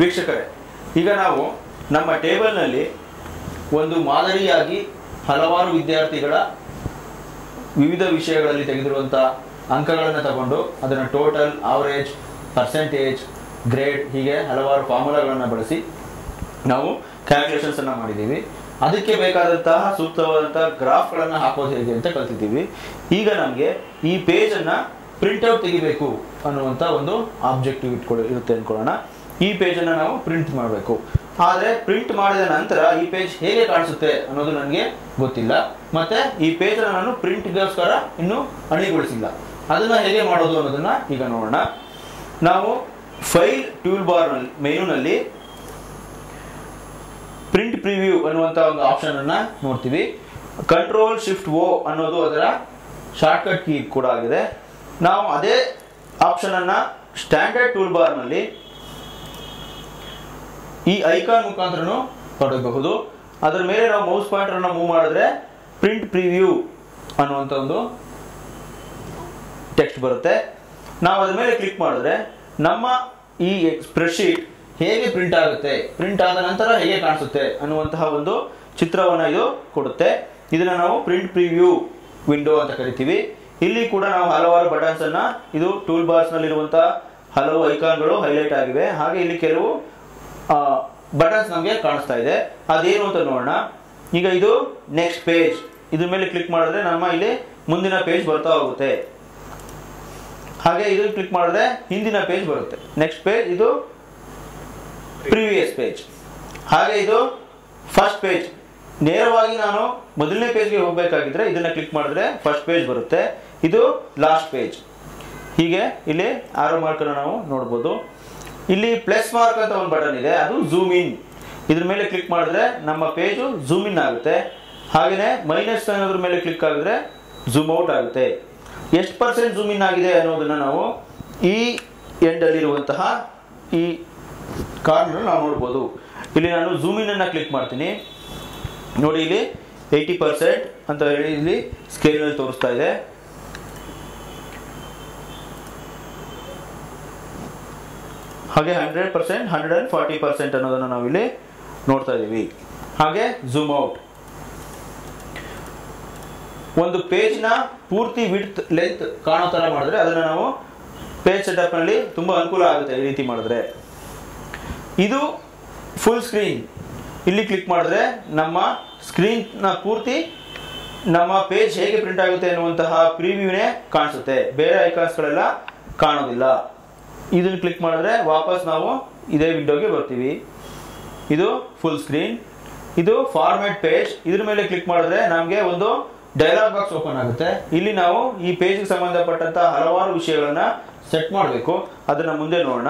ವೀಕ್ಷಕರೇ ಈಗ ನಾವು ನಮ್ಮ ಟೇಬಲ್ನಲ್ಲಿ ಒಂದು ಮಾದರಿಯಾಗಿ ಹಲವಾರು ವಿದ್ಯಾರ್ಥಿಗಳ ವಿವಿಧ ವಿಷಯಗಳಲ್ಲಿ ತೆಗೆದಿರುವಂಥ ಅಂಕಗಳನ್ನು ತಗೊಂಡು ಅದನ್ನು ಟೋಟಲ್ ಆವರೇಜ್ ಪರ್ಸೆಂಟೇಜ್ ಗ್ರೇಡ್ ಹೀಗೆ ಹಲವಾರು ಫಾರ್ಮುಲಾಗಳನ್ನು ಬಳಸಿ ನಾವು ಕ್ಯಾಲ್ಕುಲೇಷನ್ಸ್ ಅನ್ನ ಮಾಡಿದ್ದೀವಿ ಅದಕ್ಕೆ ಬೇಕಾದಂತಹ ಸೂಕ್ತವಾದಂತಹ ಗ್ರಾಫ್ಗಳನ್ನು ಹಾಕೋದು ಹೇಗೆ ಅಂತ ಕಲ್ತಿದ್ದೀವಿ ಈಗ ನಮಗೆ ಈ ಪೇಜನ್ನು ಪ್ರಿಂಟ್ಔಟ್ ತೆಗಿಬೇಕು ಅನ್ನುವಂಥ ಒಂದು ಆಬ್ಜೆಕ್ಟಿವ್ ಇಟ್ಕೊಳ್ಳಿ ಇರುತ್ತೆ ಅಂದ್ಕೊಳ್ಳೋಣ ಈ ಪೇಜನ್ನು ನಾವು ಪ್ರಿಂಟ್ ಮಾಡಬೇಕು ಆದರೆ ಪ್ರಿಂಟ್ ಮಾಡಿದ ನಂತರ ಈ ಪೇಜ್ ಹೇಗೆ ಕಾಣಿಸುತ್ತೆ ಅನ್ನೋದು ನನಗೆ ಗೊತ್ತಿಲ್ಲ ಮತ್ತೆ ಈ ಪೇಜನ್ನು ನಾನು ಪ್ರಿಂಟ್ಗೋಸ್ಕರ ಇನ್ನೂ ಅಣಿಗೊಳಿಸಿಲ್ಲ ಅದನ್ನು ಹೇಗೆ ಮಾಡೋದು ಅನ್ನೋದನ್ನ ಈಗ ನೋಡೋಣ ನಾವು ಫೈಲ್ ಟ್ಯೂಲ್ ಬಾರ್ ಮೆನುನಲ್ಲಿ ಪ್ರಿಂಟ್ ಪ್ರಿವ್ಯೂ ಅನ್ನುವಂಥ ಒಂದು ಆಪ್ಷನ್ ಅನ್ನ ನೋಡ್ತೀವಿ ಕಂಟ್ರೋಲ್ ಶಿಫ್ಟ್ ಓ ಅನ್ನೋದು ಅದರ ಶಾರ್ಟ್ಕಟ್ ಕೀ ಕೂಡ ಆಗಿದೆ ನಾವು ಅದೇ ಆಪ್ಷನ್ ಅನ್ನ ಸ್ಟ್ಯಾಂಡರ್ಡ್ ಟೂಲ್ ಬಾರ್ನಲ್ಲಿ ಈ ಐಕಾನ್ ಮುಖಾಂತರನು ಪಡೆಯಬಹುದು ಅದರ ಮೇಲೆ ನಾವು ಮೌಸ್ ಪಾಯಿಂಟರ್ ಅನ್ನ ಮೂವ್ ಮಾಡಿದ್ರೆ ಪ್ರಿಂಟ್ ಪ್ರಿವ್ಯೂ ಅನ್ನುವಂಥ ಒಂದು ಟೆಕ್ಸ್ಟ್ ಬರುತ್ತೆ ನಾವು ಅದ್ರ ಮೇಲೆ ಕ್ಲಿಕ್ ಮಾಡಿದ್ರೆ ನಮ್ಮ ಈ ಸ್ಪ್ರೆಡ್ಶೀಟ್ ಹೇಗೆ ಪ್ರಿಂಟ್ ಆಗುತ್ತೆ ಪ್ರಿಂಟ್ ಆದ ನಂತರ ಹೇಗೆ ಕಾಣಿಸುತ್ತೆ ಅನ್ನುವಂತಹ ಒಂದು ಚಿತ್ರವನ್ನು ಇದು ಕೊಡುತ್ತೆ ಇದನ್ನ ನಾವು ಪ್ರಿಂಟ್ ಪ್ರಿವ್ಯೂ ವಿಂಡೋ ಅಂತ ಕರಿತೀವಿ ಇಲ್ಲಿ ಕೂಡ ನಾವು ಹಲವಾರು ಬಟನ್ಸ್ ಅನ್ನ ಇದು ಟೂಲ್ ಬಾರ್ಸ್ ನಲ್ಲಿರುವಂತಹ ಹಲವು ಐಕಾನ್ಗಳು ಹೈಲೈಟ್ ಆಗಿವೆ ಹಾಗೆ ಇಲ್ಲಿ ಕೆಲವು ಬಟನ್ಸ್ ನಮಗೆ ಕಾಣಿಸ್ತಾ ಇದೆ ಅದೇನು ಅಂತ ನೋಡೋಣ ಈಗ ಇದು ನೆಕ್ಸ್ಟ್ ಪೇಜ್ ಇದ್ರ ಮೇಲೆ ಕ್ಲಿಕ್ ಮಾಡಿದ್ರೆ ನಮ್ಮ ಇಲ್ಲಿ ಮುಂದಿನ ಪೇಜ್ ಬರ್ತಾ ಹೋಗುತ್ತೆ ಹಾಗೆ ಇದು ಕ್ಲಿಕ್ ಮಾಡಿದ್ರೆ ಹಿಂದಿನ ಪೇಜ್ ಬರುತ್ತೆ ನೆಕ್ಸ್ಟ್ ಪೇಜ್ ಇದು ಪ್ರಿವಿಯಸ್ ಪೇಜ್ ಹಾಗೆ ಇದು ಫಸ್ಟ್ ಪೇಜ್ ನೇರವಾಗಿ ನಾನು ಮೊದಲನೇ ಪೇಜ್ಗೆ ಹೋಗಬೇಕಾಗಿದ್ರೆ ಇದನ್ನ ಕ್ಲಿಕ್ ಮಾಡಿದ್ರೆ ಫಸ್ಟ್ ಪೇಜ್ ಬರುತ್ತೆ ಇದು ಲಾಸ್ಟ್ ಪೇಜ್ ಹೀಗೆ ಇಲ್ಲಿ ಆರೋ ಮಾರ್ಕನ್ನು ನಾವು ನೋಡ್ಬೋದು ಇಲ್ಲಿ ಪ್ಲಸ್ ಮಾರ್ಕ್ ಅಂತ ಒಂದು ಬಟನ್ ಇದೆ ಅದು ಝೂಮ್ ಇನ್ ಇದ್ರ ಮೇಲೆ ಕ್ಲಿಕ್ ಮಾಡಿದ್ರೆ ನಮ್ಮ ಪೇಜು ಝೂಮ್ ಇನ್ ಆಗುತ್ತೆ ಹಾಗೆಯೇ ಮೈನಸ್ ಅನ್ನೋದ್ರ ಮೇಲೆ ಕ್ಲಿಕ್ ಆಗಿದ್ರೆ ಝೂಮ್ ಔಟ್ ಆಗುತ್ತೆ ಎಷ್ಟು ಪರ್ಸೆಂಟ್ ಝೂಮ್ ಇನ್ ಆಗಿದೆ ಅನ್ನೋದನ್ನ ನಾವು ಈ ಎಂಡಲ್ಲಿರುವಂತಹ ಈ ಕಾರ್ನರ್ ನಾವು ನೋಡ್ಬೋದು ಇಲ್ಲಿ ನಾನು ಝೂಮ್ ಇನ್ ಅನ್ನ ಕ್ಲಿಕ್ ಮಾಡ್ತೀನಿ ನೋಡಿ ಇಲ್ಲಿ ಏಯ್ಟಿ ಪರ್ಸೆಂಟ್ ಅಂತ ಹೇಳಿ ಇಲ್ಲಿ ಸ್ಕೇಲ್ನಲ್ಲಿ ತೋರಿಸ್ತಾ ಇದೆ ಹಾಗೆ hundred percent hundred and forty percent ಅನ್ನೋದನ್ನು ನಾವಿಲ್ಲಿ ನೋಡ್ತಾ ಇದ್ದೀವಿ ಹಾಗೆ ಝೂಮ್ ಔಟ್ ಒಂದು ಪೇಜ್ನ ಪೂರ್ತಿ ವಿಡ್ತ್ ಲೆಂತ್ ಕಾಣೋ ಥರ ಮಾಡಿದ್ರೆ ಅದನ್ನು ನಾವು ಪೇಜ್ ಸೆಟಪ್ನಲ್ಲಿ ತುಂಬ ಅನುಕೂಲ ಆಗುತ್ತೆ ಈ ರೀತಿ ಮಾಡಿದ್ರೆ ಇದು ಫುಲ್ ಸ್ಕ್ರೀನ್ ಇಲ್ಲಿ ಕ್ಲಿಕ್ ಮಾಡಿದ್ರೆ ನಮ್ಮ ಸ್ಕ್ರೀನ್ನ ಪೂರ್ತಿ ನಮ್ಮ ಪೇಜ್ ಹೇಗೆ ಪ್ರಿಂಟ್ ಆಗುತ್ತೆ ಅನ್ನುವಂತಹ ಪ್ರಿವ್ಯೂನೇ ಕಾಣಿಸುತ್ತೆ ಬೇರೆ ಐಕಾನ್ಸ್ಗಳೆಲ್ಲ ಕಾಣೋದಿಲ್ಲ ಇದನ್ನು ಕ್ಲಿಕ್ ಮಾಡಿದ್ರೆ ವಾಪಸ್ ನಾವು ಇದೇ ವಿಂಡೋಗೆ ಬರ್ತೀವಿ ಇದು ಫುಲ್ ಸ್ಕ್ರೀನ್ ಇದು ಫಾರ್ಮ್ಯಾಟ್ ಪೇಜ್ ಇದ್ರ ಮೇಲೆ ಕ್ಲಿಕ್ ಮಾಡಿದ್ರೆ ನಮಗೆ ಒಂದು ಡೈಲಾಗ್ ಬಾಕ್ಸ್ ಓಪನ್ ಆಗುತ್ತೆ ಇಲ್ಲಿ ನಾವು ಈ ಪೇಜ್ಗೆ ಸಂಬಂಧಪಟ್ಟಂತ ಹಲವಾರು ವಿಷಯಗಳನ್ನ ಸೆಟ್ ಮಾಡಬೇಕು ಅದನ್ನ ಮುಂದೆ ನೋಡೋಣ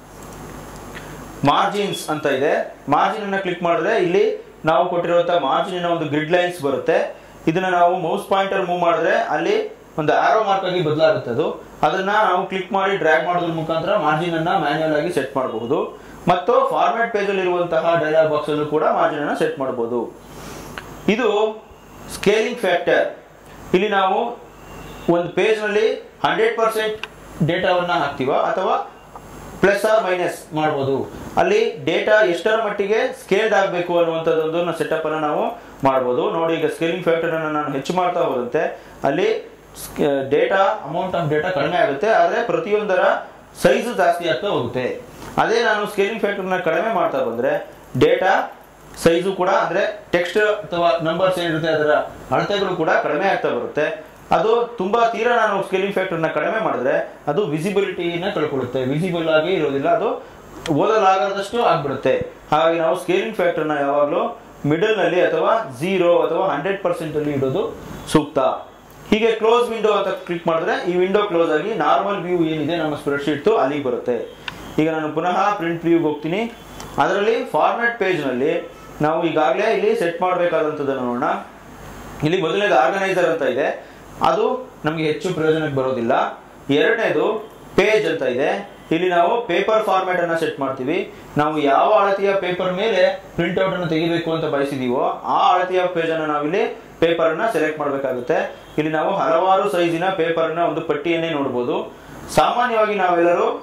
ಮಾರ್ಜಿನ್ಸ್ ಅಂತ ಇದೆ ಮಾರ್ಜಿನ್ ಅನ್ನ ಕ್ಲಿಕ್ ಮಾಡಿದ್ರೆ ಇಲ್ಲಿ ನಾವು ಕೊಟ್ಟಿರುವಂತಹ ಮಾರ್ಜಿನ್ ಒಂದು ಗ್ರಿಡ್ ಲೈನ್ಸ್ ಬರುತ್ತೆ ಇದನ್ನ ನಾವು ಮೌಸ್ ಪಾಯಿಂಟರ್ ಮೂವ್ ಮಾಡಿದ್ರೆ ಅಲ್ಲಿ ಒಂದು ಆರೋ ಮಾರ್ಕ್ ಆಗಿ ಬದಲಾಗುತ್ತೆ ಅದು ಅದನ್ನ ನಾವು ಕ್ಲಿಕ್ ಮಾಡಿ ಡ್ರ್ಯಾಗ್ ಮಾಡೋದ್ರ ಮುಖಾಂತರ ಮಾರ್ಜಿನ್ ಅನ್ನ ಮ್ಯಾನ್ಯಲ್ ಆಗಿ ಸೆಟ್ ಮಾಡಬಹುದು ಮತ್ತು ಫಾರ್ಮ್ಯಾಟ್ ಪೇಜ್ ಅಲ್ಲಿ ಇರುವಂತಹ ಡೈಲಾಗ್ ಬಾಕ್ಸ್ ಅಲ್ಲೂ ಕೂಡ ಮಾರ್ಜಿನ್ ಅನ್ನ ಸೆಟ್ ಮಾಡಬಹುದು ಇದು ಸ್ಕೇಲಿಂಗ್ ಫ್ಯಾಕ್ಟರ್ ಇಲ್ಲಿ ನಾವು ಒಂದು ಪೇಜ್ ನಲ್ಲಿ ಹಂಡ್ರೆಡ್ ಪರ್ಸೆಂಟ್ ಡೇಟಾವನ್ನ ಹಾಕ್ತೀವ ಅಥವಾ ಪ್ಲಸ್ ಆರ್ ಮೈನಸ್ ಮಾಡ್ಬೋದು ಅಲ್ಲಿ ಡೇಟಾ ಎಷ್ಟರ ಮಟ್ಟಿಗೆ ಸ್ಕೇಲ್ಡ್ ಆಗಬೇಕು ಅನ್ನುವಂಥದ್ದೊಂದು ಸೆಟಪ್ ಅನ್ನು ನಾವು ಮಾಡ್ಬೋದು ನೋಡಿ ಈಗ ಸ್ಕೇಲಿಂಗ್ ಫ್ಯಾಕ್ಟರ್ ಅನ್ನು ನಾನು ಹೆಚ್ಚು ಮಾಡ್ತಾ ಹೋದಂತೆ ಅಲ್ಲಿ ಡೇಟಾ ಅಮೌಂಟ್ ಆಫ್ ಡೇಟಾ ಕಡಿಮೆ ಆಗುತ್ತೆ ಆದರೆ ಪ್ರತಿಯೊಂದರ ಸೈಜು ಜಾಸ್ತಿ ಆಗ್ತಾ ಹೋಗುತ್ತೆ ಅದೇ ನಾನು ಸ್ಕೇಲಿಂಗ್ ಫ್ಯಾಕ್ಟರ್ನ ಕಡಿಮೆ ಮಾಡ್ತಾ ಬಂದ್ರೆ ಡೇಟಾ ಸೈಜು ಕೂಡ ಅಂದ್ರೆ ಟೆಕ್ಸ್ಟ್ ಅಥವಾ ನಂಬರ್ಸ್ ಏನಿರುತ್ತೆ ಅದರ ಅಳತೆಗಳು ಕೂಡ ಕಡಿಮೆ ಆಗ್ತಾ ಬರುತ್ತೆ ಅದು ತುಂಬಾ ತೀರಾ ನಾನು ಸ್ಕೇಲಿಂಗ್ ಫ್ಯಾಕ್ಟರ್ನ ಕಡಿಮೆ ಮಾಡಿದ್ರೆ ಅದು ವಿಸಿಬಿಲಿಟಿನ ಕಳ್ಕೊಳ್ಳುತ್ತೆ ವಿಸಿಬಲ್ ಆಗಿ ಇರೋದಿಲ್ಲ ಅದು ಓದಲಾಗದಷ್ಟು ಆಗ್ಬಿಡುತ್ತೆ ಹಾಗಾಗಿ ನಾವು ಸ್ಕೇಲಿಂಗ್ ಫ್ಯಾಕ್ಟರ್ನ ಯಾವಾಗಲೂ ಮಿಡಲ್ ನಲ್ಲಿ ಅಥವಾ ಝೀರೋ ಅಥವಾ ಹಂಡ್ರೆಡ್ ಪರ್ಸೆಂಟ್ ಅಲ್ಲಿ ಇಡೋದು ಸೂಕ್ತ ಹೀಗೆ ಕ್ಲೋಸ್ ವಿಂಡೋ ಅಂತ ಕ್ಲಿಕ್ ಮಾಡಿದ್ರೆ ಈ ವಿಂಡೋ ಕ್ಲೋಸ್ ಆಗಿ ನಾರ್ಮಲ್ ವ್ಯೂ ಏನಿದೆ ನಮ್ಮ ಸ್ಪ್ರೆಡ್ಶೀಟ್ ಅಲ್ಲಿಗೆ ಬರುತ್ತೆ ಈಗ ನಾನು ಪುನಃ ಪ್ರಿಂಟ್ ವ್ಯೂಗೆ ಹೋಗ್ತೀನಿ ಅದರಲ್ಲಿ ಫಾರ್ಮ್ಯಾಟ್ ಪೇಜ್ನಲ್ಲಿ ನಾವು ಈಗಾಗಲೇ ಇಲ್ಲಿ ಸೆಟ್ ಮಾಡಬೇಕಾದಂಥದ್ದನ್ನು ನೋಡೋಣ ಇಲ್ಲಿ ಮೊದಲನೇದು ಆರ್ಗನೈಸರ್ ಅಂತ ಇದೆ ಅದು ನಮಗೆ ಹೆಚ್ಚು ಪ್ರಯೋಜನಕ್ಕೆ ಬರೋದಿಲ್ಲ ಎರಡನೇದು ಪೇಜ್ ಅಂತ ಇದೆ ಇಲ್ಲಿ ನಾವು ಪೇಪರ್ ಫಾರ್ಮ್ಯಾಟ್ ಅನ್ನ ಸೆಟ್ ಮಾಡ್ತೀವಿ ನಾವು ಯಾವ ಅಳತೆಯ ಪೇಪರ್ ಮೇಲೆ ಪ್ರಿಂಟ್ಔಟ್ ಅನ್ನು ತೆಗಿಬೇಕು ಅಂತ ಬಯಸಿದೀವೋ ಆ ಅಳತೆಯ ಪೇಜ್ ಅನ್ನು ನಾವಿಲ್ಲಿ ಪೇಪರ್ ಅನ್ನ ಸೆಲೆಕ್ಟ್ ಮಾಡಬೇಕಾಗುತ್ತೆ ಇಲ್ಲಿ ನಾವು ಹಲವಾರು ಸೈಜಿನ ಪೇಪರ್ ಅನ್ನ ಒಂದು ಪಟ್ಟಿಯನ್ನೇ ನೋಡಬಹುದು ಸಾಮಾನ್ಯವಾಗಿ ನಾವೆಲ್ಲರೂ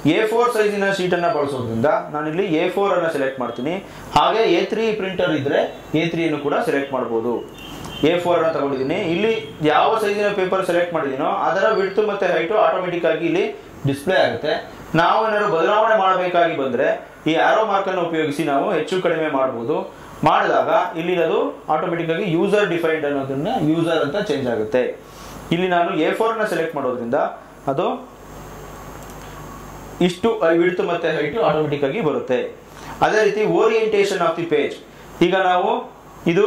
ಎ ಫೋರ್ ಸೈಜಿನ ಶೀಟನ್ನು ಬಳಸೋದ್ರಿಂದ ನಾನಿಲ್ಲಿ ಎ ಫೋರ್ ಅನ್ನು ಸೆಲೆಕ್ಟ್ ಮಾಡ್ತೀನಿ ಹಾಗೆ ಎ ತ್ರೀ ಪ್ರಿಂಟರ್ ಇದ್ರೆ ಎ ತ್ರೀಯನ್ನು ಕೂಡ ಸೆಲೆಕ್ಟ್ ಮಾಡ್ಬೋದು ಎ ಫೋರ್ ಅನ್ನು ತಗೊಂಡಿದ್ದೀನಿ ಇಲ್ಲಿ ಯಾವ ಸೈಜಿನ ಪೇಪರ್ ಸೆಲೆಕ್ಟ್ ಮಾಡಿದ್ದೀನೋ ಅದರ ವಿಡ್ತು ಮತ್ತೆ ಹೈಟು ಆಟೋಮೆಟಿಕ್ ಆಗಿ ಇಲ್ಲಿ ಡಿಸ್ಪ್ಲೇ ಆಗುತ್ತೆ ನಾವು ಏನಾದ್ರು ಬದಲಾವಣೆ ಮಾಡಬೇಕಾಗಿ ಬಂದ್ರೆ ಈ ಆರೋ ಮಾರ್ಕ್ ಅನ್ನು ಉಪಯೋಗಿಸಿ ನಾವು ಹೆಚ್ಚು ಕಡಿಮೆ ಮಾಡಬಹುದು ಮಾಡಿದಾಗ ಇಲ್ಲಿ ಅದು ಆಟೋಮೆಟಿಕ್ ಆಗಿ ಯೂಸರ್ ಡಿಫೈನ್ಡ್ ಅನ್ನೋದನ್ನ ಯೂಸರ್ ಅಂತ ಚೇಂಜ್ ಆಗುತ್ತೆ ಇಲ್ಲಿ ನಾನು ಎ ಫೋರ್ ನ ಸೆಲೆಕ್ಟ್ ಮಾಡೋದ್ರಿಂದ ಅದು ಇಷ್ಟು ವಿಡ್ತು ಮತ್ತೆ ಹೈಟು ಆಟೋಮೆಟಿಕ್ ಆಗಿ ಬರುತ್ತೆ ಅದೇ ರೀತಿ ಓರಿಯಂಟೇಷನ್ ಆಫ್ ದಿ ಪೇಜ್ ಈಗ ನಾವು ಇದು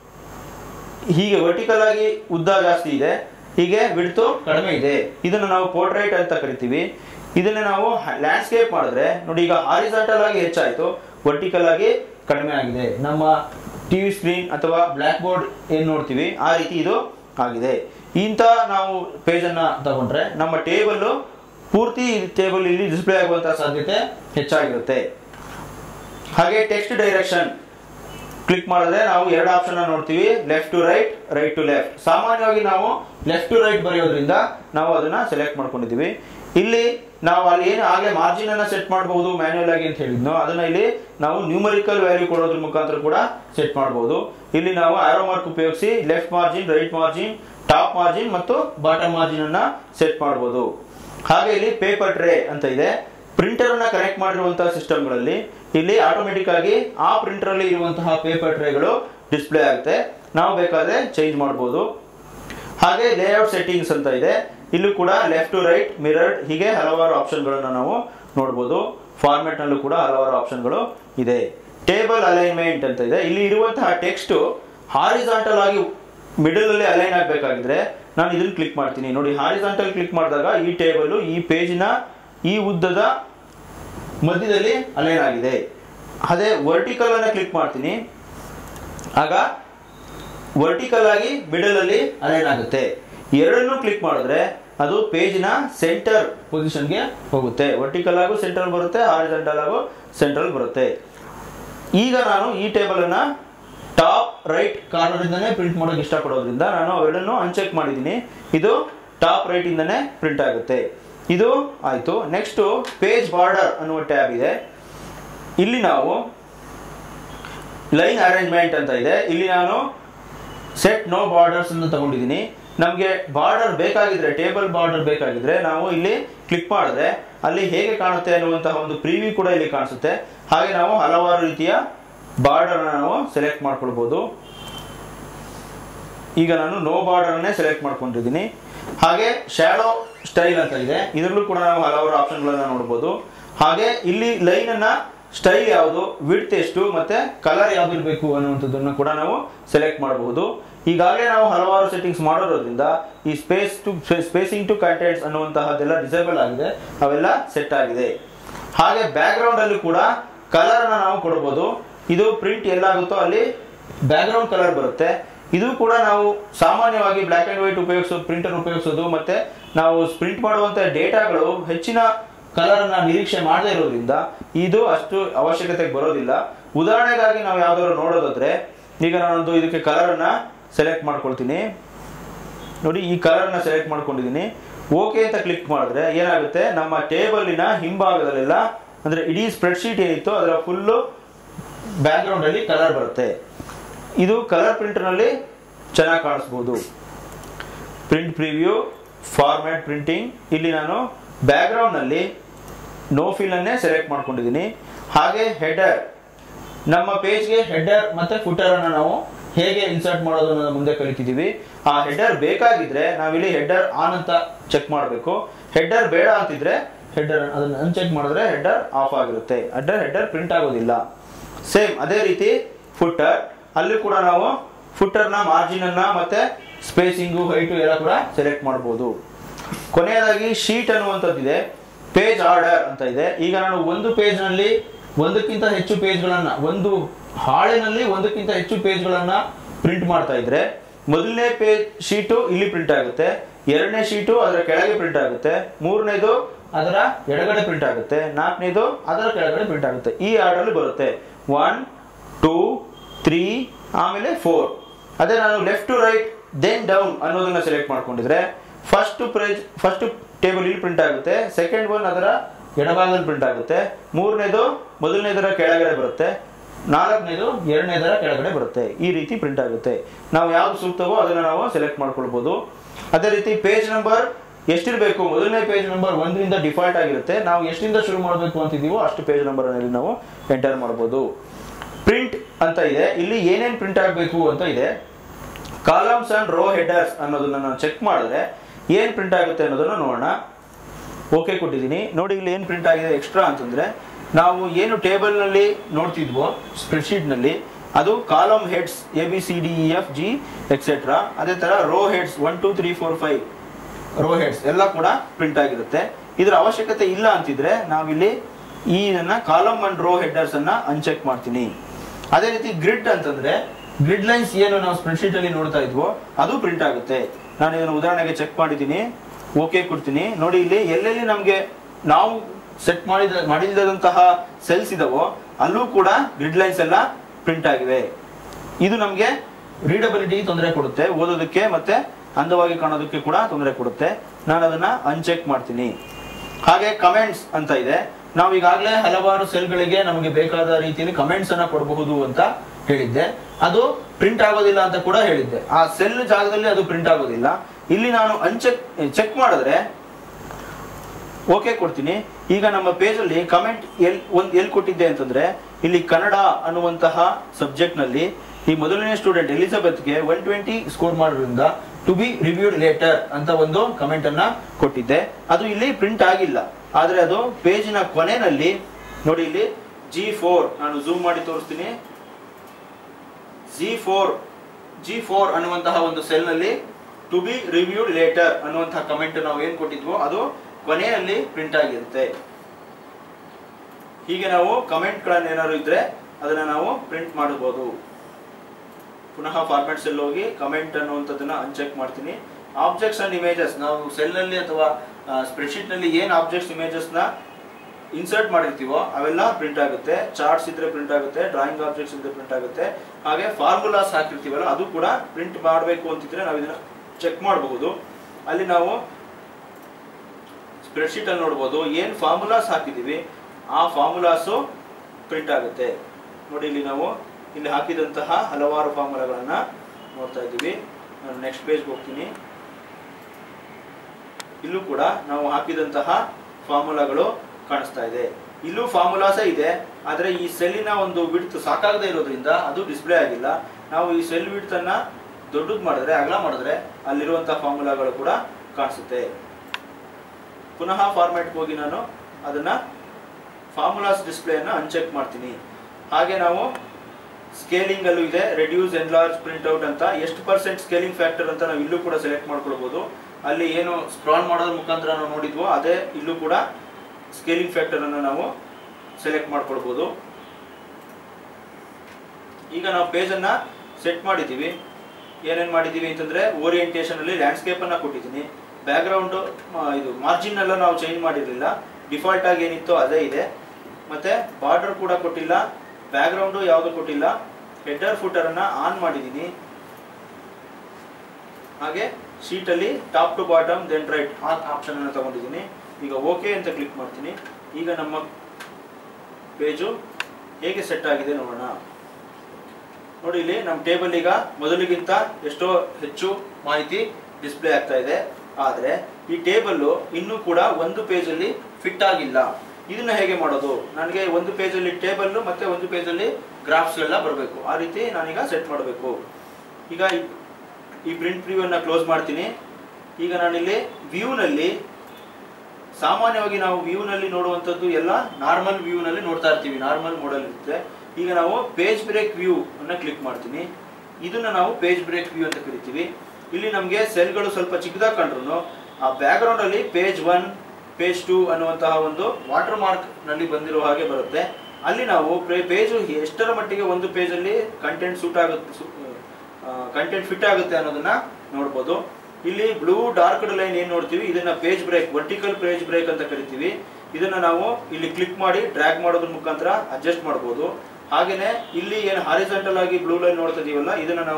ಹೀಗೆ ವರ್ಟಿಕಲ್ ಆಗಿ ಉದ್ದ ಜಾಸ್ತಿ ಇದೆ ಹೀಗೆ ಬಿಡ್ತು ಕಡಿಮೆ ಇದೆ ಇದನ್ನು ನಾವು ಪೋರ್ಟ್ರೈಟ್ ಅಂತ ಕರಿತೀವಿ ಇದನ್ನ ನಾವು ಲ್ಯಾಂಡ್ಸ್ಕೇಪ್ ಮಾಡಿದ್ರೆ ನೋಡಿ ಈಗ ಹಾರಿಸಾಂಟಲ್ ಆಗಿ ಹೆಚ್ಚಾಯ್ತು ವರ್ಟಿಕಲ್ ಆಗಿ ಕಡಿಮೆ ಆಗಿದೆ ನಮ್ಮ ಟಿವಿ ಸ್ಕ್ರೀನ್ ಅಥವಾ ಬ್ಲ್ಯಾಕ್ ಬೋರ್ಡ್ ಏನ್ ನೋಡ್ತೀವಿ ಆ ರೀತಿ ಇದು ಆಗಿದೆ ಇಂಥ ನಾವು ಪೇಜ್ ಅನ್ನ ತಗೊಂಡ್ರೆ ನಮ್ಮ ಟೇಬಲ್ ಪೂರ್ತಿ ಟೇಬಲ್ ಇಲ್ಲಿ ಡಿಸ್ಪ್ಲೇ ಆಗುವಂತಹ ಸಾಧ್ಯತೆ ಹೆಚ್ಚಾಗಿರುತ್ತೆ ಹಾಗೆ ಟೆಕ್ಸ್ಟ್ ಡೈರೆಕ್ಷನ್ ಕ್ಲಿಕ್ ಮಾಡಿದ್ರೆ ನಾವು ಎರಡು ಆಪ್ಷನ್ ನೋಡ್ತೀವಿ left to right right to left ಸಾಮಾನ್ಯವಾಗಿ ನಾವು ಲೆಫ್ಟ್ ಟು ರೈಟ್ ಬರೆಯೋದ್ರಿಂದ ನಾವು ಅದನ್ನ ಸೆಲೆಕ್ಟ್ ಮಾಡ್ಕೊಂಡಿದೀವಿ ಇಲ್ಲಿ ನಾವು ಅಲ್ಲಿ ಏನು ಆಗಲೇ ಮಾರ್ಜಿನ್ ಅನ್ನ ಸೆಟ್ ಮಾಡಬಹುದು ಮ್ಯಾನ್ಯುಯಲ್ ಆಗಿ ಅಂತ ಹೇಳಿದ್ನೋ ಅದನ್ನ ಇಲ್ಲಿ ನಾವು ನ್ಯೂಮರಿಕಲ್ ವ್ಯಾಲ್ಯೂ ಕೊಡೋದ್ರ ಮುಖಾಂತರ ಕೂಡ ಸೆಟ್ ಮಾಡಬಹುದು ಇಲ್ಲಿ ನಾವು ಆರೋ ಮಾರ್ಕ್ ಉಪಯೋಗಿಸಿ left margin right margin top margin ಮತ್ತು ಬಾಟಮ್ ಮಾರ್ಜಿನ್ ಅನ್ನ ಸೆಟ್ ಮಾಡಬಹುದು ಹಾಗೆ ಇಲ್ಲಿ ಪೇಪರ್ ಟ್ರೇ ಅಂತ ಇದೆ ಪ್ರಿಂಟರ್ ಅನ್ನ ಕನೆಕ್ಟ್ ಮಾಡಿರುವಂತಹ ಸಿಸ್ಟಮ್ಗಳಲ್ಲಿ ಇಲ್ಲಿ ಆಟೋಮೆಟಿಕ್ ಆಗಿ ಆ ಪ್ರಿಂಟರ್ ಅಲ್ಲಿ ಇರುವಂತಹ ಪೇಪರ್ ಟ್ರೇಗಳು ಡಿಸ್ಪ್ಲೇ ಆಗುತ್ತೆ ನಾವು ಬೇಕಾದ್ರೆ ಚೇಂಜ್ ಮಾಡಬಹುದು ಹಾಗೆ ಲೇಔಟ್ ಸೆಟ್ಟಿಂಗ್ಸ್ ಅಂತ ಇದೆ ಇಲ್ಲೂ ಕೂಡ ಲೆಫ್ಟ್ ಟು ರೈಟ್ ಮಿರರ್ಡ್ ಹೀಗೆ ಹಲವಾರು ಆಪ್ಷನ್ಗಳನ್ನು ನಾವು ನೋಡಬಹುದು ಫಾರ್ಮೆಟ್ ನಲ್ಲೂ ಕೂಡ ಹಲವಾರು ಆಪ್ಷನ್ಗಳು ಇದೆ ಟೇಬಲ್ ಅಲೈನ್ಮೆಂಟ್ ಅಂತ ಇದೆ ಇಲ್ಲಿ ಇರುವಂತಹ ಟೆಕ್ಸ್ಟ್ ಹಾರಿಸಾಂಟಲ್ ಆಗಿ ಮಿಡಲ್ ಅಲ್ಲಿ ಅಲೈನ್ ಆಗಬೇಕಾಗಿದ್ರೆ ನಾನು ಇದನ್ನ ಕ್ಲಿಕ್ ಮಾಡ್ತೀನಿ ನೋಡಿ ಹಾರಿಸಾಂಟಲ್ ಕ್ಲಿಕ್ ಮಾಡಿದಾಗ ಈ ಟೇಬಲ್ ಈ ಪೇಜಿನ ಈ ಉದ್ದದ ಮಧ್ಯದಲ್ಲಿ ಅಲೈನ್ ಆಗಿದೆ ಅದೇ ವರ್ಟಿಕಲ್ ಅನ್ನ ಕ್ಲಿಕ್ ಮಾಡ್ತೀನಿ ಆಗ ವರ್ಟಿಕಲ್ ಆಗಿ ಮಿಡಲ್ ಅಲ್ಲಿ ಅಲೈನ್ ಆಗುತ್ತೆ ಎರಡನ್ನೂ ಕ್ಲಿಕ್ ಮಾಡಿದ್ರೆ ಅದು ಪೇಜಿನ ಸೆಂಟರ್ ಪೊಸಿಷನ್ಗೆ ಹೋಗುತ್ತೆ ವರ್ಟಿಕಲ್ ಆಗು ಸೆಂಟ್ರಲ್ ಬರುತ್ತೆ ಹಾರಿಜಾಂಟಲ್ ಆಗು ಸೆಂಟ್ರಲ್ ಬರುತ್ತೆ ಈಗ ನಾನು ಈ ಟೇಬಲ್ ಅನ್ನ ಟಾಪ್ ರೈಟ್ ಕಾರ್ನರ್ ಇಂದಾನೆ ಪ್ರಿಂಟ್ ಮಾಡೋಕೆ ಇಷ್ಟಪಡೋದ್ರಿಂದ ನಾನು ಅವೆರಡನ್ನು ಅನ್ಚೆಕ್ ಮಾಡಿದ್ದೀನಿ ಇದು ಟಾಪ್ ರೈಟ್ ಇಂದಾನೆ ಪ್ರಿಂಟ್ ಆಗುತ್ತೆ ಇದು ಆಯ್ತು ನೆಕ್ಸ್ಟ್ ಪೇಜ್ ಬಾರ್ಡರ್ ಅನ್ನುವ ಟ್ಯಾಬ್ ಇದೆ ಇಲ್ಲಿ ನಾವು ಲೈನ್ ಅರೇಂಜ್ಮೆಂಟ್ ಅಂತ ಇದೆ ಇಲ್ಲಿ ನಾನು ಸೆಟ್ ನೋ ಬಾರ್ಡರ್ಸ್ ಅನ್ನು ತಗೊಂಡಿದ್ದೀನಿ ನಮಗೆ ಬಾರ್ಡರ್ ಬೇಕಾಗಿದ್ರೆ ಟೇಬಲ್ ಬಾರ್ಡರ್ ಬೇಕಾಗಿದ್ರೆ ನಾವು ಇಲ್ಲಿ ಕ್ಲಿಕ್ ಮಾಡಿದ್ರೆ ಅಲ್ಲಿ ಹೇಗೆ ಕಾಣುತ್ತೆ ಅನ್ನುವಂತಹ ಒಂದು ಪ್ರಿವ್ಯೂ ಕೂಡ ಇಲ್ಲಿ ಕಾಣಿಸುತ್ತೆ ಹಾಗೆ ನಾವು ಹಲವಾರು ರೀತಿಯ ಬಾರ್ಡರ್ ನಾವು ಸೆಲೆಕ್ಟ್ ಮಾಡ್ಕೊಳ್ಬಹುದು ಈಗ ನಾನು ನೋ ಬಾರ್ಡರ್ ಅನ್ನೇ ಸೆಲೆಕ್ಟ್ ಮಾಡ್ಕೊಂಡಿದ್ದೀನಿ ಹಾಗೆ ಶ್ಯಾಡೋ ಸ್ಟೈಲ್ ಅಂತ ಇದೆ ಇದರಲ್ಲೂ ಕೂಡ ನಾವು ಹಲವಾರು ಆಪ್ಷನ್ಗಳನ್ನ ನೋಡಬಹುದು ಹಾಗೆ ಇಲ್ಲಿ ಲೈನ್ ಅನ್ನ ಸ್ಟೈಲ್ ಯಾವುದು ವಿಡ್ತ್ ಎಷ್ಟು ಮತ್ತೆ ಕಲರ್ ಯಾವ್ದು ಇರಬೇಕು ಅನ್ನುವಂಥದ್ದನ್ನು ಕೂಡ ನಾವು ಸೆಲೆಕ್ಟ್ ಮಾಡಬಹುದು ಈಗಾಗಲೇ ನಾವು ಹಲವಾರು ಸೆಟ್ಟಿಂಗ್ಸ್ ಮಾಡಿರೋದ್ರಿಂದ ಈ space to spacing to contents ಅನ್ನುವಂತಹದ್ದೆಲ್ಲ ಡಿಸೇಬಲ್ ಆಗಿದೆ ಅವೆಲ್ಲ ಸೆಟ್ ಆಗಿದೆ ಹಾಗೆ ಬ್ಯಾಕ್ ಗ್ರೌಂಡ್ ಅಲ್ಲಿ ಕೂಡ ಕಲರ್ ಅನ್ನ ನಾವು ಕೊಡಬಹುದು ಇದು ಪ್ರಿಂಟ್ ಎಲ್ಲಾಗುತ್ತೋ ಅಲ್ಲಿ ಬ್ಯಾಕ್ ಗ್ರೌಂಡ್ ಕಲರ್ ಬರುತ್ತೆ ಇದು ಕೂಡ ನಾವು ಸಾಮಾನ್ಯವಾಗಿ ಬ್ಲಾಕ್ ಅಂಡ್ ವೈಟ್ ಉಪಯೋಗಿಸೋದು ಪ್ರಿಂಟರ್ ಉಪಯೋಗಿಸೋದು ಮತ್ತೆ ನಾವು ಪ್ರಿಂಟ್ ಮಾಡುವಂತ ಡೇಟಾಗಳು ಹೆಚ್ಚಿನ ಕಲರ್ ಅನ್ನ ನಿರೀಕ್ಷೆ ಮಾಡದೇ ಇರೋದ್ರಿಂದ ಇದು ಅಷ್ಟು ಅವಶ್ಯಕತೆಗೆ ಬರೋದಿಲ್ಲ ಉದಾಹರಣೆಗಾಗಿ ನಾವು ಯಾವ್ದಾದ್ರು ನೋಡೋದಾದ್ರೆ ಈಗ ನಾನೊಂದು ಇದಕ್ಕೆ ಕಲರ್ ಅನ್ನ ಸೆಲೆಕ್ಟ್ ಮಾಡ್ಕೊಳ್ತೀನಿ ನೋಡಿ ಈ ಕಲರ್ ನ ಸೆಲೆಕ್ಟ್ ಮಾಡ್ಕೊಂಡಿದ್ದೀನಿ ಓಕೆ ಅಂತ ಕ್ಲಿಕ್ ಮಾಡಿದ್ರೆ ಏನಾಗುತ್ತೆ ನಮ್ಮ ಟೇಬಲಿನ ಹಿಂಭಾಗದಲ್ಲೆಲ್ಲ ಅಂದ್ರೆ ಇಡೀ ಸ್ಪ್ರೆಡ್ ಶೀಟ್ ಏನಿತ್ತು ಅದರ ಫುಲ್ಲು ಬ್ಯಾಕ್ ಗ್ರೌಂಡ್ ಅಲ್ಲಿ ಕಲರ್ ಬರುತ್ತೆ ಇದು ಕಲರ್ ಪ್ರಿಂಟರ್ ನಲ್ಲಿ ಚೆನ್ನಾಗಿ ಕಾಣಿಸ್ಬೋದು ಪ್ರಿಂಟ್ ಪ್ರಿವ್ಯೂ ಫಾರ್ಮ್ಯಾಟ್ ಪ್ರಿಂಟಿಂಗ್ ಇಲ್ಲಿ ನಾನು ಬ್ಯಾಕ್ ಗ್ರೌಂಡ್ ನಲ್ಲಿ ನೋ ಫಿಲ್ ಅನ್ನೇ ಸೆಲೆಕ್ಟ್ ಮಾಡ್ಕೊಂಡಿದ್ದೀನಿ ಹಾಗೆ ಹೆಡರ್ ನಮ್ಮ ಪೇಜ್ಗೆ ಹೆಡರ್ ಮತ್ತೆ ಫುಟರ್ ಅನ್ನ ನಾವು ಹೇಗೆ ಇನ್ಸರ್ಟ್ ಮಾಡೋದನ್ನ ಮುಂದೆ ಕಲಿತಿದ್ದೀವಿ ಆ ಹೆಡರ್ ಬೇಕಾಗಿದ್ರೆ ನಾವಿಲ್ಲಿ ಹೆಡರ್ ಆನ್ ಅಂತ ಚೆಕ್ ಮಾಡಬೇಕು ಹೆಡರ್ ಬೇಡ ಅಂತಿದ್ರೆ ಹೆಡರ್ ಅದನ್ನ ಅನ್ಚೆಕ್ ಮಾಡಿದ್ರೆ ಹೆಡರ್ ಆಫ್ ಆಗಿರುತ್ತೆ ಹೆಡರ್ ಹೆಡರ್ ಪ್ರಿಂಟ್ ಆಗೋದಿಲ್ಲ ಸೇಮ್ ಅದೇ ರೀತಿ ಫುಟರ್ ಅಲ್ಲಿ ಕೂಡ ನಾವು ಫುಟರ್ನ ಮಾರ್ಜಿನ್ ಅನ್ನ ಮತ್ತೆ ಸ್ಪೇಸಿಂಗು ಹೈಟು ಎಲ್ಲ ಕೂಡ ಸೆಲೆಕ್ಟ್ ಮಾಡಬಹುದು ಕೊನೆಯದಾಗಿ ಶೀಟ್ ಅನ್ನುವಂಥದ್ದಿದೆ ಪೇಜ್ ಆರ್ಡರ್ ಅಂತ ಇದೆ ಈಗ ನಾನು ಒಂದು ಪೇಜ್ ನಲ್ಲಿ ಒಂದಕ್ಕಿಂತ ಹೆಚ್ಚು ಪೇಜ್ಗಳನ್ನ ಒಂದು ಹಾಳೆನಲ್ಲಿ ಒಂದಕ್ಕಿಂತ ಹೆಚ್ಚು ಪೇಜ್ಗಳನ್ನ ಪ್ರಿಂಟ್ ಮಾಡ್ತಾ ಇದ್ರೆ ಮೊದಲನೇ ಪೇಜ್ ಶೀಟು ಇಲ್ಲಿ ಪ್ರಿಂಟ್ ಆಗುತ್ತೆ ಎರಡನೇ ಶೀಟು ಅದರ ಕೆಳಗೆ ಪ್ರಿಂಟ್ ಆಗುತ್ತೆ ಮೂರನೇದು ಅದರ ಎಡಗಡೆ ಪ್ರಿಂಟ್ ಆಗುತ್ತೆ ನಾಲ್ಕನೇದು ಅದರ ಕೆಳಗಡೆ ಪ್ರಿಂಟ್ ಆಗುತ್ತೆ ಈ ಆರ್ಡರ್ ಬರುತ್ತೆ ಒನ್ ಟೂ ತ್ರೀ ಆಮೇಲೆ ಫೋರ್ ಅದೇ ನಾನು left to right then down ಅನ್ನೋದನ್ನ ಸೆಲೆಕ್ಟ್ ಮಾಡ್ಕೊಂಡಿದ್ರೆ ಫಸ್ಟ್ ಪೇಜ್ ಫಸ್ಟ್ ಟೇಬಲ್ ಇಲ್ಲಿ ಪ್ರಿಂಟ್ ಆಗುತ್ತೆ ಸೆಕೆಂಡ್ ಒನ್ ಅದರ ಎಡಭಾಗದಲ್ಲಿ ಪ್ರಿಂಟ್ ಆಗುತ್ತೆ ಮೂರನೇದು ಮೊದಲನೇದರ ಕೆಳಗಡೆ ಬರುತ್ತೆ ನಾಲ್ಕನೇದು ಎರಡನೇದರ ಕೆಳಗಡೆ ಬರುತ್ತೆ ಈ ರೀತಿ ಪ್ರಿಂಟ್ ಆಗುತ್ತೆ ನಾವು ಯಾವ್ದು ಸೂಕ್ತವೋ ಅದನ್ನ ನಾವು ಸೆಲೆಕ್ಟ್ ಮಾಡ್ಕೊಳ್ಬಹುದು ಅದೇ ರೀತಿ ಪೇಜ್ ನಂಬರ್ ಎಷ್ಟಿರಬೇಕು ಮೊದಲನೇ ಪೇಜ್ ನಂಬರ್ ಒಂದರಿಂದ ಡಿಫಾಲ್ಟ್ ಆಗಿರುತ್ತೆ ನಾವು ಎಷ್ಟಿಂದ ಶುರು ಮಾಡಬೇಕು ಅಂತಿದೀವೋ ಅಷ್ಟು ಪೇಜ್ ನಂಬರ್ ನಲ್ಲಿ ನಾವು ಎಂಟರ್ ಮಾಡ್ಬೋದು ಪ್ರಿಂಟ್ ಅಂತ ಇದೆ ಇಲ್ಲಿ ಏನೇನ್ ಪ್ರಿಂಟ್ ಆಗಬೇಕು ಅಂತ ಇದೆ ಕಾಲಮ್ಸ್ ಅಂಡ್ ರೋ ಹೆಡರ್ಸ್ ಅನ್ನೋದನ್ನ ನಾವು ಚೆಕ್ ಮಾಡಿದ್ರೆ ಏನ್ ಪ್ರಿಂಟ್ ಆಗುತ್ತೆ ಅನ್ನೋದನ್ನ ನೋಡೋಣ ಓಕೆ ಕೊಟ್ಟಿದ್ದೀನಿ ನೋಡಿ ಇಲ್ಲಿ ಏನು ಪ್ರಿಂಟ್ ಆಗಿದೆ ಎಕ್ಸ್ಟ್ರಾ ಅಂತಂದ್ರೆ ನಾವು ಏನು ಟೇಬಲ್ ನಲ್ಲಿ ನೋಡ್ತಿದ್ವೋ ಸ್ಪ್ರೆಡ್ಶೀಟ್ ನಲ್ಲಿ ಅದು column heads A B C D E F G etcetera ಅದೇ ತರ row heads one two three four five row heads ಎಲ್ಲ ಕೂಡ ಪ್ರಿಂಟ್ ಆಗಿರುತ್ತೆ ಇದರ ಅವಶ್ಯಕತೆ ಇಲ್ಲ ಅಂತಿದ್ರೆ ನಾವಿಲ್ಲಿ ಈ ಇದನ್ನ ಕಾಲಮ್ ಅಂಡ್ ರೋ ಹೆಡರ್ಸ್ ಅನ್ನ ಅನ್ಚೆಕ್ ಮಾಡ್ತೀನಿ ಅದೇ ರೀತಿ ಗ್ರಿಡ್ ಅಂತಂದ್ರೆ ಗ್ರಿಡ್ ಲೈನ್ಸ್ ಏನು ನಾವು ಸ್ಪ್ರೆಡ್ಶೀಟ್ ಅಲ್ಲಿ ನೋಡ್ತಾ ಇದ್ವೋ ಅದು ಪ್ರಿಂಟ್ ಆಗುತ್ತೆ ನಾನು ಇದನ್ನು ಉದಾಹರಣೆಗೆ ಚೆಕ್ ಮಾಡಿದ್ದೀನಿ ಓಕೆ ಕೊಡ್ತೀನಿ ನೋಡಿ ಇಲ್ಲಿ ಎಲ್ಲೆಲ್ಲಿ ನಮಗೆ ನಾವು ಸೆಟ್ ಮಾಡಿದ ಮಾಡಿಲ್ಲದಂತಹ ಸೆಲ್ಸ್ ಇದಾವೋ ಅಲ್ಲೂ ಕೂಡ ಗ್ರಿಡ್ ಲೈನ್ಸ್ ಎಲ್ಲ ಪ್ರಿಂಟ್ ಆಗಿವೆ ಇದು ನಮಗೆ ರೀಡಬಿಲಿಟಿ ತೊಂದರೆ ಕೊಡುತ್ತೆ ಓದೋದಕ್ಕೆ ಮತ್ತೆ ಅಂದವಾಗಿ ಕಾಣೋದಕ್ಕೆ ಕೂಡ ತೊಂದರೆ ಕೊಡುತ್ತೆ ನಾನು ಅದನ್ನ ಅನ್ಚೆಕ್ ಮಾಡ್ತೀನಿ ಹಾಗೆ ಕಮೆಂಟ್ಸ್ ಅಂತ ಇದೆ ನಾವು ಈಗಾಗಲೇ ಹಲವಾರು ಸೆಲ್ಗಳಿಗೆ ನಮಗೆ ಬೇಕಾದ ರೀತಿಯಲ್ಲಿ ಕಮೆಂಟ್ಸ್ ಅನ್ನ ಕೊಡಬಹುದು ಅಂತ ಹೇಳಿದ್ದೆ ಅದು ಪ್ರಿಂಟ್ ಆಗೋದಿಲ್ಲ ಅಂತ ಕೂಡ ಹೇಳಿದ್ದೆ ಆ ಸೆಲ್ ಜಾಗದಲ್ಲಿ ಅದು ಪ್ರಿಂಟ್ ಆಗೋದಿಲ್ಲ ಇಲ್ಲಿ ನಾನು ಅನ್ಚೆಕ್ ಚೆಕ್ ಮಾಡಿದ್ರೆ ಓಕೆ ಕೊಡ್ತೀನಿ ಈಗ ನಮ್ಮ ಪೇಜ್ ಅಲ್ಲಿ ಕಮೆಂಟ್ ಎಲ್ ಒಂದ್ ಎಲ್ಲಿ ಕೊಟ್ಟಿದ್ದೆ ಅಂತಂದ್ರೆ ಇಲ್ಲಿ ಕನ್ನಡ ಅನ್ನುವಂತಹ ಸಬ್ಜೆಕ್ಟ್ ನಲ್ಲಿ ಈ ಮೊದಲನೇ ಸ್ಟೂಡೆಂಟ್ ಎಲಿಜಬೆತ್ಗೆ ಒನ್ ಟ್ವೆಂಟಿ ಸ್ಕೋರ್ ಮಾಡೋದ್ರಿಂದ ಟು ಬಿ ರಿವ್ಯೂಡ್ ಲೇಟರ್ ಅಂತ ಒಂದು ಕಮೆಂಟ್ ಅನ್ನ ಕೊಟ್ಟಿದ್ದೆ ಅದು ಇಲ್ಲಿ ಪ್ರಿಂಟ್ ಆಗಿಲ್ಲ ಆದ್ರೆ ಅದು ಪೇಜಿನ ಕೊನೆಯಲ್ಲಿ ನೋಡಿ ಇಲ್ಲಿ ಜಿ ಫೋರ್ ನಾನು ಝೂಮ್ ಮಾಡಿ ತೋರಿಸ್ತೀನಿ ಜಿ ಫೋರ್ ಜಿ ಫೋರ್ ಅನ್ನುವಂತಹ ಒಂದು ಸೆಲ್ ನಲ್ಲಿ ಟು ಬಿ ರಿವ್ಯೂಡ್ ಲೇಟರ್ ಅನ್ನುವಂತಹ ಕಮೆಂಟ್ ನಾವು ಏನ್ ಕೊಟ್ಟಿದ್ವೋ ಅದು ಕೊನೆಯಲ್ಲಿ ಪ್ರಿಂಟ್ ಆಗಿರುತ್ತೆ ಹೀಗೆ ನಾವು ಕಮೆಂಟ್ಗಳನ್ನ ಏನಾದ್ರು ಇದ್ರೆ ಅದನ್ನ ನಾವು ಪ್ರಿಂಟ್ ಮಾಡಬಹುದು ಪುನಃ ಫಾರ್ಮ್ಯಾಟ್ ಸೆಲ್ ಹೋಗಿ ಕಮೆಂಟ್ ಅನ್ನುವಂಥದ್ದನ್ನ ಅನ್ಚೆಕ್ ಮಾಡ್ತೀನಿ ಆಬ್ಜೆಕ್ಟ್ಸ್ ಅಂಡ್ ಇಮೇಜಸ್ ನಾವು ಸೆಲ್ ನಲ್ಲಿ ಅಥವಾ ಸ್ಪ್ರೆಡ್ಶೀಟ್ ನಲ್ಲಿ ಏನ್ ಆಬ್ಜೆಕ್ಟ್ಸ್ ಇಮೇಜಸ್ ನ ಇನ್ಸರ್ಟ್ ಮಾಡಿರ್ತೀವೋ ಅವೆಲ್ಲ ಪ್ರಿಂಟ್ ಆಗುತ್ತೆ ಚಾರ್ಟ್ಸ್ ಇದ್ರೆ ಪ್ರಿಂಟ್ ಆಗುತ್ತೆ ಡ್ರಾಯಿಂಗ್ ಆಬ್ಜೆಕ್ಟ್ಸ್ ಇದ್ರೆ ಪ್ರಿಂಟ್ ಆಗುತ್ತೆ ಹಾಗೆ ಫಾರ್ಮುಲಾಸ್ ಹಾಕಿರ್ತೀವಲ್ಲ ಅದು ಕೂಡ ಪ್ರಿಂಟ್ ಮಾಡಬೇಕು ಅಂತಿದ್ರೆ ನಾವು ಇದನ್ನ ಚೆಕ್ ಮಾಡಬಹುದು ಅಲ್ಲಿ ನಾವು ಸ್ಪ್ರೆಡ್ಶೀಟ್ ಅಲ್ಲಿ ನೋಡ್ಬೋದು ಏನ್ ಫಾರ್ಮುಲಾಸ್ ಹಾಕಿದೀವಿ ಆ ಫಾರ್ಮುಲಾಸು ಪ್ರಿಂಟ್ ಆಗುತ್ತೆ ನೋಡಿ ಇಲ್ಲಿ ನಾವು ಇಲ್ಲಿ ಹಾಕಿದಂತಹ ಹಲವಾರು ಫಾರ್ಮುಲಾಗಳನ್ನ ನೋಡ್ತಾ ಇದ್ದೀವಿ ನಾನು ನೆಕ್ಸ್ಟ್ ಪೇಜ್ಗೆ ಹೋಗ್ತೀನಿ ಇಲ್ಲೂ ಕೂಡ ನಾವು ಹಾಕಿದಂತಹ ಫಾರ್ಮುಲಾಗಳು ಕಾಣಿಸ್ತಾ ಇದೆ ಇಲ್ಲೂ ಫಾರ್ಮುಲಾಸೇ ಇದೆ ಆದರೆ ಈ ಸೆಲ್ಲಿನ ಒಂದು ವಿಡ್ತ್ ಸಾಕಾಗದೇ ಇರೋದ್ರಿಂದ ಅದು ಡಿಸ್ಪ್ಲೇ ಆಗಿಲ್ಲ ನಾವು ಈ ಸೆಲ್ ವಿಡ್ತ್ ಅನ್ನ ದೊಡ್ಡದು ಮಾಡಿದ್ರೆ ಅಗಲ ಮಾಡಿದ್ರೆ ಅಲ್ಲಿರುವಂತಹ ಫಾರ್ಮುಲಾಗಳು ಕೂಡ ಕಾಣಿಸುತ್ತೆ ಪುನಃ ಫಾರ್ಮ್ಯಾಟ್ಗೆ ಹೋಗಿ ನಾನು ಅದನ್ನ ಫಾರ್ಮುಲಾಸ್ ಡಿಸ್ಪ್ಲೇನ ಅನ್ಚೆಕ್ ಮಾಡ್ತೀನಿ ಹಾಗೆ ನಾವು ಸ್ಕೇಲಿಂಗ್ ಅಲ್ಲೂ ಇದೆ ರೆಡ್ಯೂಸ್ ಎನ್ಲಾರ್ಜ್ ಪ್ರಿಂಟ್ ಔಟ್ ಅಂತ ಎಷ್ಟು ಪರ್ಸೆಂಟ್ ಸ್ಕೇಲಿಂಗ್ ಫ್ಯಾಕ್ಟರ್ ಅಂತ ನಾವು ಇಲ್ಲೂ ಕೂಡ ಸೆಲೆಕ್ಟ್ ಮಾಡ್ಕೊಳ್ಬಹುದು ಅಲ್ಲಿ ಏನು ಸ್ಕ್ರಾಲ್ ಮಾಡೋದ್ರ ಮುಖಾಂತರ ನಾವು ನೋಡಿದ್ವೋ ಅದೇ ಇಲ್ಲೂ ಕೂಡ ಸ್ಕೇಲಿಂಗ್ ಫ್ಯಾಕ್ಟರ್ ಅನ್ನು ನಾವು ಸೆಲೆಕ್ಟ್ ಮಾಡ್ಕೊಳ್ಬಹುದು ಈಗ ನಾವು ಪೇಜ್ ಅನ್ನ ಸೆಟ್ ಮಾಡಿದ್ದೀವಿ ಏನೇನ್ ಮಾಡಿದ್ದೀವಿ ಅಂತಂದ್ರೆ ಓರಿಯಂಟೇಷನ್ ಅಲ್ಲಿ ಲ್ಯಾಂಡ್ಸ್ಕೇಪ್ ಅನ್ನ ಕೊಟ್ಟಿದ್ದೀನಿ ಬ್ಯಾಕ್ ಗ್ರೌಂಡ್ ಇದು ಮಾರ್ಜಿನ್ ಎಲ್ಲ ನಾವು ಚೇಂಜ್ ಮಾಡಿರಲಿಲ್ಲ ಡಿಫಾಲ್ಟ್ ಆಗಿ ಏನಿತ್ತೋ ಅದೇ ಇದೆ ಮತ್ತೆ ಬಾರ್ಡರ್ ಕೂಡ ಕೊಟ್ಟಿಲ್ಲ ಬ್ಯಾಕ್ ಗ್ರೌಂಡು ಯಾವುದು ಕೊಟ್ಟಿಲ್ಲ ಹೆಡರ್ ಫುಟರ್ ಅನ್ನ ಆನ್ ಮಾಡಿದ್ದೀನಿ ಹಾಗೆ ಶೀಟ್ ಅಲ್ಲಿ top to bottom then right ಆ ಆಪ್ಷನ್ ಅನ್ನು ತಗೊಂಡಿದ್ದೀನಿ ಈಗ ಓಕೆ ಅಂತ ಕ್ಲಿಕ್ ಮಾಡ್ತೀನಿ ಈಗ ನಮ್ಮ ಪೇಜು ಹೇಗೆ ಸೆಟ್ ಆಗಿದೆ ನೋಡೋಣ ನೋಡಿ ಇಲ್ಲಿ ನಮ್ಮ ಟೇಬಲ್ ಈಗ ಮೊದಲಿಗಿಂತ ಎಷ್ಟೋ ಹೆಚ್ಚು ಮಾಹಿತಿ ಡಿಸ್ಪ್ಲೇ ಆಗ್ತಾ ಇದೆ ಆದ್ರೆ ಈ ಟೇಬಲ್ ಇನ್ನೂ ಕೂಡ ಒಂದು ಪೇಜ್ ಅಲ್ಲಿ ಫಿಟ್ ಆಗಿಲ್ಲ ಇದನ್ನ ಹೇಗೆ ಮಾಡೋದು ನನಗೆ ಒಂದು ಪೇಜ್ ಅಲ್ಲಿ ಟೇಬಲ್ ಮತ್ತೆ ಒಂದು ಪೇಜ್ ಅಲ್ಲಿ ಗ್ರಾಫ್ಸ್ ಎಲ್ಲ ಬರಬೇಕು ಆ ರೀತಿ ನಾನೀಗ ಸೆಟ್ ಮಾಡಬೇಕು ಈಗ ಈ- ಈ ಪ್ರಿಂಟ್ ಪ್ರಿವ್ಯೂ ಅನ್ನ ಕ್ಲೋಸ್ ಮಾಡ್ತೀನಿ ಈಗ ನಾನಿಲ್ಲಿ ವ್ಯೂ ನಲ್ಲಿ ಸಾಮಾನ್ಯವಾಗಿ ನಾವು ವ್ಯೂ ನಲ್ಲಿ ನೋಡುವಂಥದ್ದು ಎಲ್ಲ ನಾರ್ಮಲ್ ವ್ಯೂ ನಲ್ಲಿ ನೋಡ್ತಾ ಇರ್ತೀವಿ ನಾರ್ಮಲ್ ಮೋಡಲ್ ಇರುತ್ತೆ ಈಗ ನಾವು ಪೇಜ್ ಬ್ರೇಕ್ ವ್ಯೂ ಅನ್ನ ಕ್ಲಿಕ್ ಮಾಡ್ತೀನಿ ಇದನ್ನ ನಾವು ಪೇಜ್ ಬ್ರೇಕ್ ವ್ಯೂ ಅಂತ ಕರಿತೀವಿ ಇಲ್ಲಿ ನಮಗೆ ಸೆಲ್ಗಳು ಸ್ವಲ್ಪ ಚಿಕ್ಕದಾಗಿ ಕಂಡ್ರು ಆ ಬ್ಯಾಕ್ಗ್ರೌಂಡ್ ಅಲ್ಲಿ ಪೇಜ್ ಒನ್ ಪೇಜ್ ಟೂ ಅನ್ನುವಂತಹ ಒಂದು ವಾಟರ್ ಮಾರ್ಕ್ ನಲ್ಲಿ ಬಂದಿರೋ ಹಾಗೆ ಬರುತ್ತೆ ಅಲ್ಲಿ ನಾವು ಪೇಜು ಎಷ್ಟರ ಮಟ್ಟಿಗೆ ಒಂದು ಪೇಜ್ ಅಲ್ಲಿ ಕಂಟೆಂಟ್ ಸೂಟ್ ಆಗುತ್ತೆ ಕಂಟೆಂಟ್ ಫಿಟ್ ಆಗುತ್ತೆ ಅನ್ನೋದನ್ನ ನೋಡ್ಬೋದು ಇಲ್ಲಿ ಬ್ಲೂ ಡಾರ್ಕ್ ಲೈನ್ ಏನ್ ನೋಡ್ತೀವಿ ಇದನ್ನ page break vertical page break ಅಂತ ಕರಿತೀವಿ ಇದನ್ನ ನಾವು ಇಲ್ಲಿ ಕ್ಲಿಕ್ ಮಾಡಿ ಡ್ರ್ಯಾಗ್ ಮಾಡೋದ್ರ ಮುಖಾಂತರ ಅಡ್ಜಸ್ಟ್ ಮಾಡ್ಬೋದು ಹಾಗೇನೆ ಇಲ್ಲಿ ಏನು ಹಾರಿಸೆಂಟಲ್ ಆಗಿ ಬ್ಲೂ ಲೈನ್ ನೋಡ್ತಾ ಇದೀವಲ್ಲ ಇದನ್ನ ನಾವು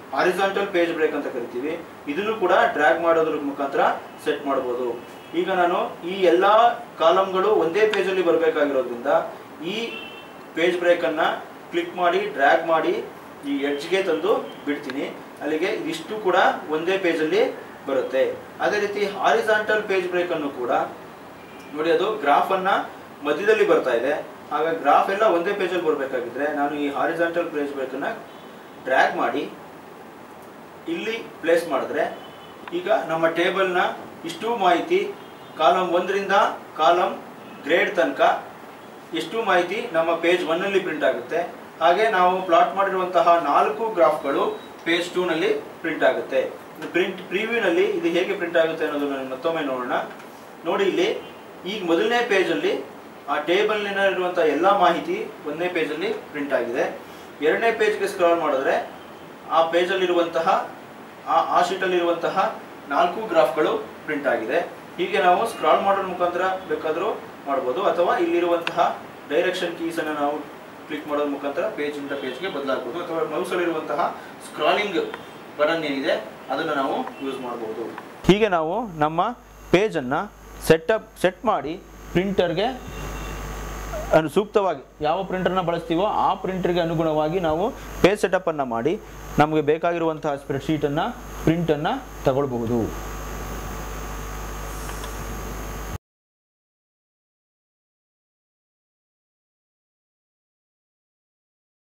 ಹಾರಿಸಾಂಟಲ್ ಪೇಜ್ ಬ್ರೇಕ್ ಅಂತ ಕರಿತೀವಿ ಇದನ್ನು ಕೂಡ ಡ್ರ್ಯಾಗ್ ಮಾಡೋದ್ರ ಮುಖಾಂತರ ಸೆಟ್ ಮಾಡ್ಬೋದು ಈಗ ನಾನು ಈ ಎಲ್ಲ ಕಾಲಮ್ಗಳು ಒಂದೇ ಪೇಜಲ್ಲಿ ಬರಬೇಕಾಗಿರೋದ್ರಿಂದ ಈ ಪೇಜ್ ಬ್ರೇಕನ್ನು ಕ್ಲಿಕ್ ಮಾಡಿ ಡ್ರ್ಯಾಗ್ ಮಾಡಿ ಈ ಎಡ್ಜ್ಗೆ ತಂದು ಬಿಡ್ತೀನಿ ಅಲ್ಲಿಗೆ ಇದಿಷ್ಟು ಕೂಡ ಒಂದೇ ಪೇಜಲ್ಲಿ ಬರುತ್ತೆ ಅದೇ ರೀತಿ ಹಾರಿಸಾಂಟಲ್ ಪೇಜ್ ಬ್ರೇಕನ್ನು ಕೂಡ ನೋಡಿ ಅದು ಗ್ರಾಫ್ ಅನ್ನ ಮಧ್ಯದಲ್ಲಿ ಬರ್ತಾ ಇದೆ ಆಗ ಗ್ರಾಫ್ ಎಲ್ಲ ಒಂದೇ ಪೇಜಲ್ಲಿ ಬರಬೇಕಾಗಿದ್ರೆ ನಾನು ಈ ಹಾರಿಸಾಂಟಲ್ ಪೇಜ್ ಬ್ರೇಕನ್ನ ಡ್ರ್ಯಾಗ್ ಮಾಡಿ ಇಲ್ಲಿ ಪ್ಲೇಸ್ ಮಾಡಿದ್ರೆ ಈಗ ನಮ್ಮ ಟೇಬಲ್ನ ಇಷ್ಟು ಮಾಹಿತಿ ಕಾಲಮ್ ಒಂದರಿಂದ ಕಾಲಮ್ ಗ್ರೇಡ್ ತನಕ ಎಷ್ಟು ಮಾಹಿತಿ ನಮ್ಮ ಪೇಜ್ ಒನ್ನಲ್ಲಿ ಪ್ರಿಂಟ್ ಆಗುತ್ತೆ ಹಾಗೆ ನಾವು ಪ್ಲಾಟ್ ಮಾಡಿರುವಂತಹ ನಾಲ್ಕು ಗ್ರಾಫ್ಗಳು ಪೇಜ್ ಟೂನಲ್ಲಿ ಪ್ರಿಂಟ್ ಆಗುತ್ತೆ ಪ್ರಿಂಟ್ ಪ್ರಿವ್ಯೂನಲ್ಲಿ ಇದು ಹೇಗೆ ಪ್ರಿಂಟ್ ಆಗುತ್ತೆ ಅನ್ನೋದನ್ನ ಮತ್ತೊಮ್ಮೆ ನೋಡೋಣ ನೋಡಿ ಇಲ್ಲಿ ಈಗ ಮೊದಲನೇ ಪೇಜಲ್ಲಿ ಆ ಟೇಬಲ್ನಲ್ಲಿರುವಂತಹ ಎಲ್ಲ ಮಾಹಿತಿ ಒಂದನೇ ಪೇಜಲ್ಲಿ ಪ್ರಿಂಟ್ ಆಗಿದೆ ಎರಡನೇ ಪೇಜ್ಗೆ ಸ್ಕ್ರಾಲ್ ಮಾಡಿದ್ರೆ ಆ ಪೇಜಲ್ಲಿರುವಂತಹ ಆ ಆ ಶೀಟಲ್ಲಿರುವಂತಹ ನಾಲ್ಕು ಗ್ರಾಫ್ಗಳು ಪ್ರಿಂಟ್ ಆಗಿದೆ ಹೀಗೆ ನಾವು ಸ್ಕ್ರಾಲ್ ಮಾಡೋದ್ರ ಮುಖಾಂತರ ಬೇಕಾದರೂ ಮಾಡ್ಬೋದು ಅಥವಾ ಇಲ್ಲಿರುವಂತಹ ಡೈರೆಕ್ಷನ್ ಕೀಸನ್ನು ನಾವು ಕ್ಲಿಕ್ ಮಾಡೋದ್ರ ಮುಖಾಂತರ ಪೇಜಿಂದ ಪೇಜ್ಗೆ ಬದಲಾಗ್ಬೋದು ಅಥವಾ ಮೌಸಲ್ಲಿರುವಂತಹ ಸ್ಕ್ರಾಲಿಂಗ್ ಬಟನ್ ಏನಿದೆ ಅದನ್ನು ನಾವು ಯೂಸ್ ಮಾಡ್ಬೋದು ಹೀಗೆ ನಾವು ನಮ್ಮ ಪೇಜನ್ನು ಸೆಟಪ್ ಸೆಟ್ ಮಾಡಿ ಪ್ರಿಂಟರ್ಗೆ ಅನು ಸೂಕ್ತವಾಗಿ ಯಾವ ಪ್ರಿಂಟರ್ನ ಬಳಸ್ತೀವೋ ಆ ಪ್ರಿಂಟರ್ಗೆ ಅನುಗುಣವಾಗಿ ನಾವು ಪೇಜ್ ಸೆಟಪ್ಪನ್ನು ಮಾಡಿ ನಮಗೆ ಬೇಕಾಗಿರುವಂತಹ ಸ್ಪ್ರೆಡ್ಶೀಟನ್ನು ಪ್ರಿಂಟನ್ನು ತಗೊಳ್ಬಹುದು